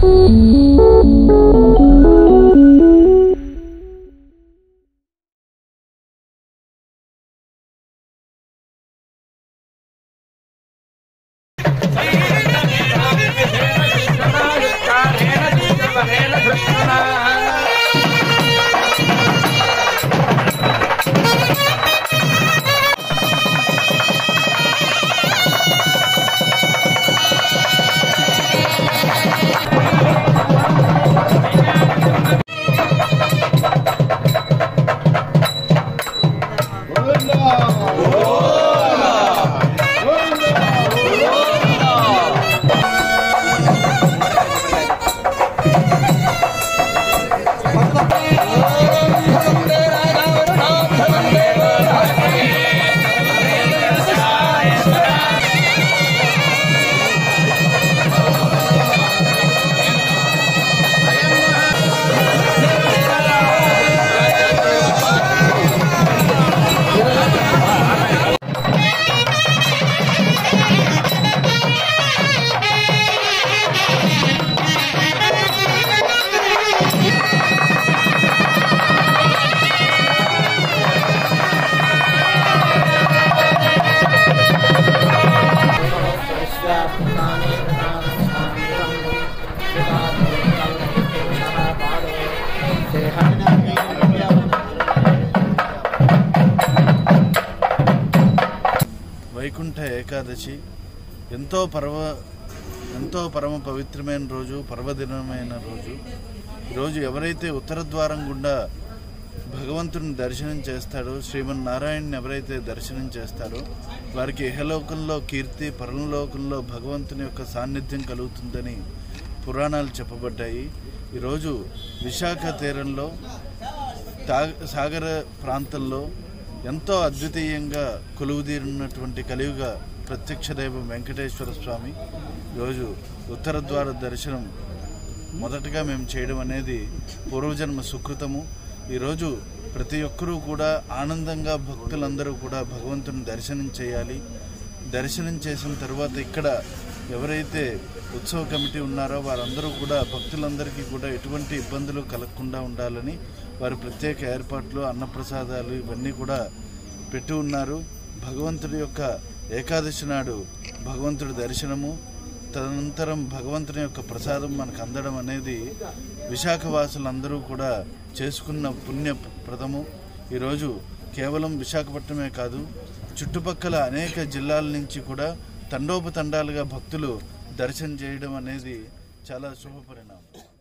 వైకుంఠ ఏకాదశి ఎంతో పర్వ ఎంతో పరమ పవిత్రమైన రోజు పర్వదినమైన రోజు ఈరోజు ఎవరైతే ఉత్తర ద్వారం గుండా భగవంతుని దర్శనం చేస్తాడో శ్రీమన్నారాయణని ఎవరైతే దర్శనం చేస్తాడో వారికి ఇహలోకంలో కీర్తి పరలోకంలో భగవంతుని యొక్క సాన్నిధ్యం కలుగుతుందని పురాణాలు చెప్పబడ్డాయి ఈరోజు విశాఖ తీరంలో తా- సాగర ప్రాంతంలో ఎంతో అద్వితీయంగా కొలువుదీరినటువంటి కలియుగ ప్రత్యక్ష దైవం వెంకటేశ్వర స్వామి ఈరోజు ఉత్తర ద్వార దర్శనం మొదటగా మేము చేయడం అనేది పూర్వజన్మ సుకృతము ఈరోజు ప్రతి ఒక్కరూ కూడా ఆనందంగా భక్తులందరూ కూడా భగవంతుని దర్శనం చేయాలి దర్శనం చేసిన తర్వాత ఇక్కడ ఎవరైతే ఉత్సవ కమిటీ ఉన్నారో వారందరూ కూడా భక్తులందరికీ కూడా ఎటువంటి ఇబ్బందులు కలగకుండా ఉండాలని వారు ప్రత్యేక ఏర్పాట్లు అన్నప్రసాదాలు ఇవన్నీ కూడా పెట్టి ఉన్నారు భగవంతుడి యొక్క ఏకాదశి నాడు భగవంతుడి దర్శనము తదనంతరం భగవంతుని యొక్క ప్రసాదం మనకు అందడం అనేది విశాఖ వాసులందరూ కూడా చేసుకున్న పుణ్యప్రదము ఈరోజు కేవలం విశాఖపట్నమే కాదు చుట్టుపక్కల అనేక జిల్లాల నుంచి కూడా తండోపతండాలుగా భక్తులు దర్శనం చేయడం అనేది చాలా శుభ పరిణామం